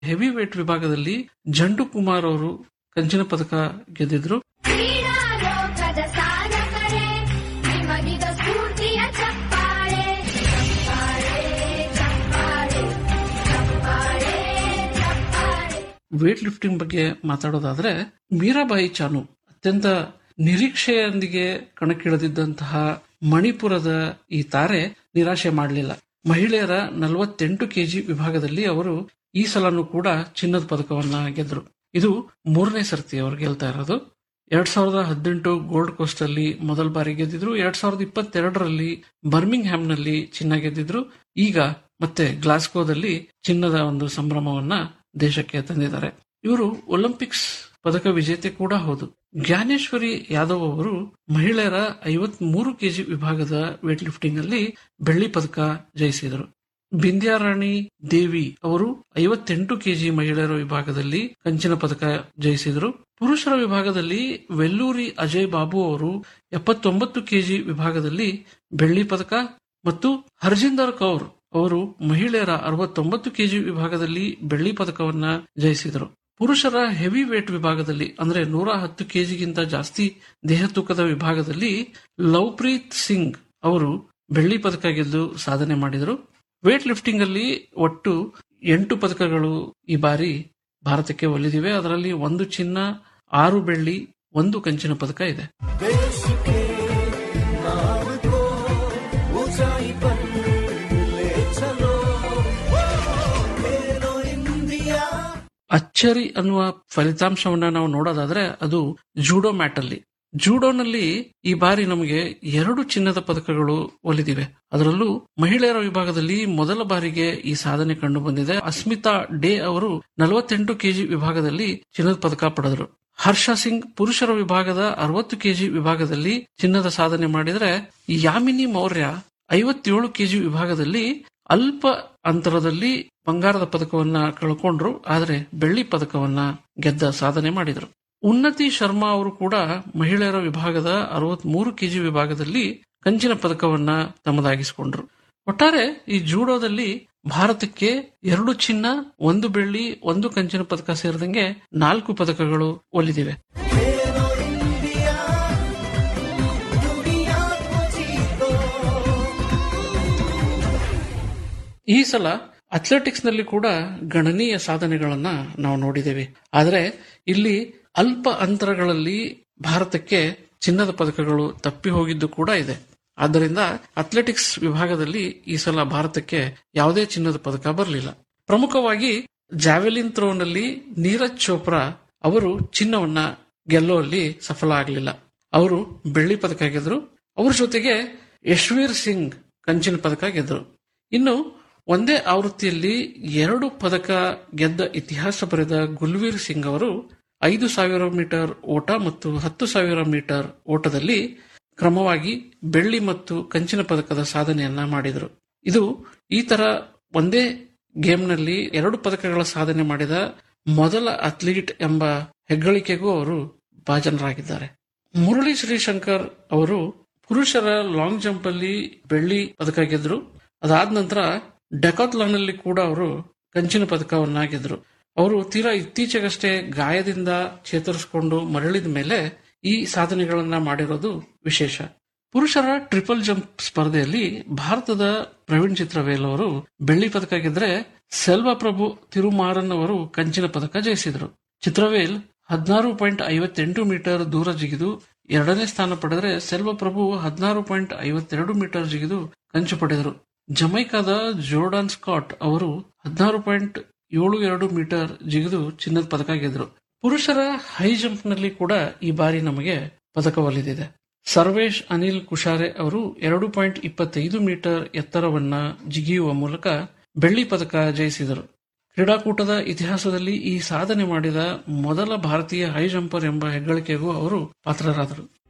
heavy wait ವಿಭಾಗದಲ್ಲಿ ಜಂಡು ಕುಮಾರ್ ಅವರು ಕಂಚಿನ ಪದಕ ಗೆದ್ದಿದ್ರು ಕ್ರೀಡಾ ಲೋಕದ ಸಾಧಕರೇ ನಿಮಗಿದ ಸ್ಫೂರ್ತಿಯ ಚಪ್ಪಾಳೆ ಚಪ್ಪಾಳೆ ಚಪ್ಪಾಳೆ ಚಪ್ಪಾಳೆ ಚಪ್ಪಾಳೆ ವೇಟ್ ಲಿಫ್ಟಿಂಗ್ ಬಗ್ಗೆ ಮಾತಾಡೋದಾದ್ರೆ ಮೀರಾಬಾಯಿ ಚಾನು ಅತ್ಯಂತ ನಿರೀಕ್ಷೆಯೊಂದಿಗೆ ಕಣಕ್ಕಿಳಿದಿದ್ದಂತಹ ಮಣಿಪುರದ ಈ ತಾರೆ ನಿರಾಶೆ ಮಾಡಲಿಲ್ಲ ಮಹಿಳೆಯರ ನಲವತ್ತೆಂಟು ಕೆಜಿ ವಿಭಾಗದಲ್ಲಿ ಅವರು ಈ ಸಲನೂ ಕೂಡ ಚಿನ್ನದ ಪದಕವನ್ನ ಗೆದ್ರು ಇದು ಮೂರನೇ ಸರ್ತಿ ಅವರು ಗೆಲ್ತಾ ಇರೋದು ಎರಡ್ ಸಾವಿರದ ಹದಿನೆಂಟು ಗೋಲ್ಡ್ ಕೋಸ್ಟ್ ಅಲ್ಲಿ ಮೊದಲ ಬಾರಿ ಗೆದ್ದಿದ್ರು ಎರಡ್ ಸಾವಿರದ ಇಪ್ಪತ್ತೆರಡರಲ್ಲಿ ಬರ್ಮಿಂಗ್ ಹ್ಯಾಮ್ ನಲ್ಲಿ ಚಿನ್ನ ಗೆದ್ದಿದ್ರು ಈಗ ಮತ್ತೆ ಗ್ಲಾಸ್ಗೋದಲ್ಲಿ ಚಿನ್ನದ ಒಂದು ಸಂಭ್ರಮವನ್ನ ದೇಶಕ್ಕೆ ತಂದಿದ್ದಾರೆ ಇವರು ಒಲಿಂಪಿಕ್ಸ್ ಪದಕ ವಿಜೇತೆ ಕೂಡ ಹೌದು ಜ್ಞಾನೇಶ್ವರಿ ಯಾದವ್ ಅವರು ಮಹಿಳೆಯರ ಐವತ್ ಮೂರು ಕೆಜಿ ವಿಭಾಗದ ವೇಟ್ ಲಿಫ್ಟಿಂಗ್ ಅಲ್ಲಿ ಬೆಳ್ಳಿ ಪದಕ ಜಯಿಸಿದರು ಬಿಂದ್ಯಾರಾಣಿ ದೇವಿ ಅವರು ಐವತ್ತೆಂಟು ಕೆಜಿ ಮಹಿಳೆಯರ ವಿಭಾಗದಲ್ಲಿ ಕಂಚಿನ ಪದಕ ಜಯಿಸಿದರು ಪುರುಷರ ವಿಭಾಗದಲ್ಲಿ ವೆಲ್ಲೂರಿ ಅಜಯ್ ಬಾಬು ಅವರು ಎಪ್ಪತ್ತೊಂಬತ್ತು ಕೆಜಿ ವಿಭಾಗದಲ್ಲಿ ಬೆಳ್ಳಿ ಪದಕ ಮತ್ತು ಹರ್ಜಿಂದರ್ ಕೌರ್ ಅವರು ಮಹಿಳೆಯರ ಅರವತ್ತೊಂಬತ್ತು ಕೆಜಿ ವಿಭಾಗದಲ್ಲಿ ಬೆಳ್ಳಿ ಪದಕವನ್ನ ಜಯಿಸಿದರು ಪುರುಷರ ಹೆವಿ ವೇಟ್ ವಿಭಾಗದಲ್ಲಿ ಅಂದ್ರೆ ನೂರ ಹತ್ತು ಕೆಜಿಗಿಂತ ಜಾಸ್ತಿ ದೇಹ ತೂಕದ ವಿಭಾಗದಲ್ಲಿ ಲವ್ಪ್ರೀತ್ ಸಿಂಗ್ ಅವರು ಬೆಳ್ಳಿ ಪದಕ ಗೆದ್ದು ಸಾಧನೆ ಮಾಡಿದರು ವೇಟ್ ಲಿಫ್ಟಿಂಗ್ ಅಲ್ಲಿ ಒಟ್ಟು ಎಂಟು ಪದಕಗಳು ಈ ಬಾರಿ ಭಾರತಕ್ಕೆ ಒಲಿದಿವೆ ಅದರಲ್ಲಿ ಒಂದು ಚಿನ್ನ ಆರು ಬೆಳ್ಳಿ ಒಂದು ಕಂಚಿನ ಪದಕ ಇದೆ देश के नाम को ऊंचाई पर ले चलो खेलो इंडिया ಅಚ್ಚರಿ ಅನ್ನುವ ಫಲಿತಾಂಶವನ್ನ ನಾವು ನೋಡೋದಾದ್ರೆ ಅದು ಜೂಡೋ ಮ್ಯಾಟ್ ಅಲ್ಲಿ ಜೂಡೋನಲ್ಲಿ ಈ ಬಾರಿ ನಮಗೆ ಎರಡು ಚಿನ್ನದ ಪದಕಗಳು ಒಲಿದಿವೆ ಅದರಲ್ಲೂ ಮಹಿಳೆಯರ ವಿಭಾಗದಲ್ಲಿ ಮೊದಲ ಬಾರಿಗೆ ಈ ಸಾಧನೆ ಕಂಡು ಬಂದಿದೆ ಅಸ್ಮಿತಾ ಡೇ ಅವರು ನಲವತ್ತೆಂಟು ಕೆಜಿ ವಿಭಾಗದಲ್ಲಿ ಚಿನ್ನದ ಪದಕ ಪಡೆದರು ಹರ್ಷ ಸಿಂಗ್ ಪುರುಷರ ವಿಭಾಗದ ಅರವತ್ತು ಕೆಜಿ ವಿಭಾಗದಲ್ಲಿ ಚಿನ್ನದ ಸಾಧನೆ ಮಾಡಿದರೆ ಯಾಮಿನಿ ಮೌರ್ಯ ಐವತ್ತೇಳು ಕೆಜಿ ವಿಭಾಗದಲ್ಲಿ ಅಲ್ಪ ಅಂತರದಲ್ಲಿ ಬಂಗಾರದ ಪದಕವನ್ನ ಕಳ್ಕೊಂಡ್ರು ಆದರೆ ಬೆಳ್ಳಿ ಪದಕವನ್ನ ಗೆದ್ದ ಸಾಧನೆ ಮಾಡಿದರು ಉನ್ನತಿ ಶರ್ಮಾ ಅವರು ಕೂಡ ಮಹಿಳೆಯರ ವಿಭಾಗದ ಅರವತ್ ಮೂರು ಕೆಜಿ ವಿಭಾಗದಲ್ಲಿ ಕಂಚಿನ ಪದಕವನ್ನ ತಮ್ಮದಾಗಿಸಿಕೊಂಡ್ರು ಒಟ್ಟಾರೆ ಈ ಜೂಡೋದಲ್ಲಿ ಭಾರತಕ್ಕೆ ಎರಡು ಚಿನ್ನ ಒಂದು ಬೆಳ್ಳಿ ಒಂದು ಕಂಚಿನ ಪದಕ ಸೇರಿದಂಗೆ ನಾಲ್ಕು ಪದಕಗಳು ಒಲಿದಿವೆ खेलो इंडिया दुनिया को जीतो ಈ ಸಲ ಅಥ್ಲೆಟಿಕ್ಸ್ ನಲ್ಲಿ ಕೂಡ ಗಣನೀಯ ಸಾಧನೆಗಳನ್ನ ನಾವು ನೋಡಿದ್ದೇವೆ ಆದರೆ ಇಲ್ಲಿ ಅಲ್ಪ ಅಂತರಗಳಲ್ಲಿ ಭಾರತಕ್ಕೆ ಚಿನ್ನದ ಪದಕಗಳು ತಪ್ಪಿ ಹೋಗಿದ್ದು ಕೂಡ ಇದೆ ಆದ್ದರಿಂದ ಅಥ್ಲೆಟಿಕ್ಸ್ ವಿಭಾಗದಲ್ಲಿ ಈ ಸಲ ಭಾರತಕ್ಕೆ ಯಾವುದೇ ಚಿನ್ನದ ಪದಕ ಬರಲಿಲ್ಲ ಪ್ರಮುಖವಾಗಿ ಜಾವೆಲಿನ್ ಥ್ರೋನಲ್ಲಿ ನೀರಜ್ ಚೋಪ್ರಾ ಅವರು ಚಿನ್ನವನ್ನ ಗೆಲ್ಲುವಲ್ಲಿ ಸಫಲ ಆಗಲಿಲ್ಲ ಅವರು ಬೆಳ್ಳಿ ಪದಕ ಗೆದ್ರು ಅವ್ರ ಜೊತೆಗೆ ಯಶ್ವೀರ್ ಸಿಂಗ್ ಕಂಚಿನ ಪದಕ ಗೆದ್ರು ಇನ್ನು ಒಂದೇ ಆವೃತ್ತಿಯಲ್ಲಿ ಎರಡು ಪದಕ ಗೆದ್ದ ಇತಿಹಾಸ ಬರೆದ ಗುಲ್ವೀರ್ ಸಿಂಗ್ ಅವರು ಐದು ಸಾವಿರ ಮೀಟರ್ ಓಟ ಮತ್ತು ಹತ್ತು ಸಾವಿರ ಮೀಟರ್ ಓಟದಲ್ಲಿ ಕ್ರಮವಾಗಿ ಬೆಳ್ಳಿ ಮತ್ತು ಕಂಚಿನ ಪದಕದ ಸಾಧನೆಯನ್ನ ಮಾಡಿದರು ಇದು ಈ ತರ ಒಂದೇ ಗೇಮ್ನಲ್ಲಿ ಎರಡು ಪದಕಗಳ ಸಾಧನೆ ಮಾಡಿದ ಮೊದಲ ಅಥ್ಲೀಟ್ ಎಂಬ ಹೆಗ್ಗಳಿಕೆಗೂ ಅವರು ಭಾಜನರಾಗಿದ್ದಾರೆ ಮುರಳಿ ಶ್ರೀಶಂಕರ್ ಅವರು ಪುರುಷರ ಲಾಂಗ್ ಜಂಪ್ ಅಲ್ಲಿ ಬೆಳ್ಳಿ ಪದಕ ಗೆದ್ರು ಅದಾದ ನಂತರ ಡೆಕಾತ್ಲಾನ್ ಅಲ್ಲಿ ಕೂಡ ಅವರು ಕಂಚಿನ ಪದಕವನ್ನ ಗೆದ್ರು ಅವರು ತೀರಾ ಇತ್ತೀಚೆಗಷ್ಟೇ ಗಾಯದಿಂದ ಚೇತರಿಸಿಕೊಂಡು ಮರಳಿದ ಮೇಲೆ ಈ ಸಾಧನೆಗಳನ್ನ ಮಾಡಿರೋದು ವಿಶೇಷ ಪುರುಷರ ಟ್ರಿಪಲ್ ಜಂಪ್ ಸ್ಪರ್ಧೆಯಲ್ಲಿ ಭಾರತದ ಪ್ರವೀಣ್ ಚಿತ್ರವೇಲ್ ಅವರು ಬೆಳ್ಳಿ ಪದಕ ಗೆದ್ರೆ ಸೆಲ್ವ ಪ್ರಭು ತಿರುಮಾರನ್ ಅವರು ಕಂಚಿನ ಪದಕ ಜಯಿಸಿದರು ಚಿತ್ರವೇಲ್ ಹದಿನಾರು ಪಾಯಿಂಟ್ ಐವತ್ತೆಂಟು ಮೀಟರ್ ದೂರ ಜಿಗಿದು ಎರಡನೇ ಸ್ಥಾನ ಪಡೆದರೆ ಸೆಲ್ವ ಪ್ರಭು ಹದಿನಾರು ಪಾಯಿಂಟ್ ಐವತ್ತೆರಡು ಮೀಟರ್ ಜಿಗಿದು ಕಂಚು ಪಡೆದರು ಜಮೈಕಾದ ಜೋರ್ಡಾನ್ ಸ್ಕಾಟ್ ಅವರು ಹದಿನಾರು ಪಾಯಿಂಟ್ ಏಳು ಎರಡು ಮೀಟರ್ ಜಿಗಿದು ಚಿನ್ನದ ಪದಕ ಗೆದ್ರು ಪುರುಷರ ಹೈ ಜಂಪ್ ನಲ್ಲಿ ಕೂಡ ಈ ಬಾರಿ ನಮಗೆ ಪದಕ ಒಲಿದಿದೆ ಸರ್ವೇಶ್ ಅನಿಲ್ ಕುಶಾರೆ ಅವರು ಎರಡು ಪಾಯಿಂಟ್ ಇಪ್ಪತ್ತೈದು ಮೀಟರ್ ಎತ್ತರವನ್ನ ಜಿಗಿಯುವ ಮೂಲಕ ಬೆಳ್ಳಿ ಪದಕ ಜಯಿಸಿದರು ಕ್ರೀಡಾಕೂಟದ ಇತಿಹಾಸದಲ್ಲಿ ಈ ಸಾಧನೆ ಮಾಡಿದ ಮೊದಲ ಭಾರತೀಯ ಹೈ ಜಂಪರ್ ಎಂಬ ಹೆಗ್ಗಳಿಕೆಗೂ ಅವರು ಪಾತ್ರರಾದರು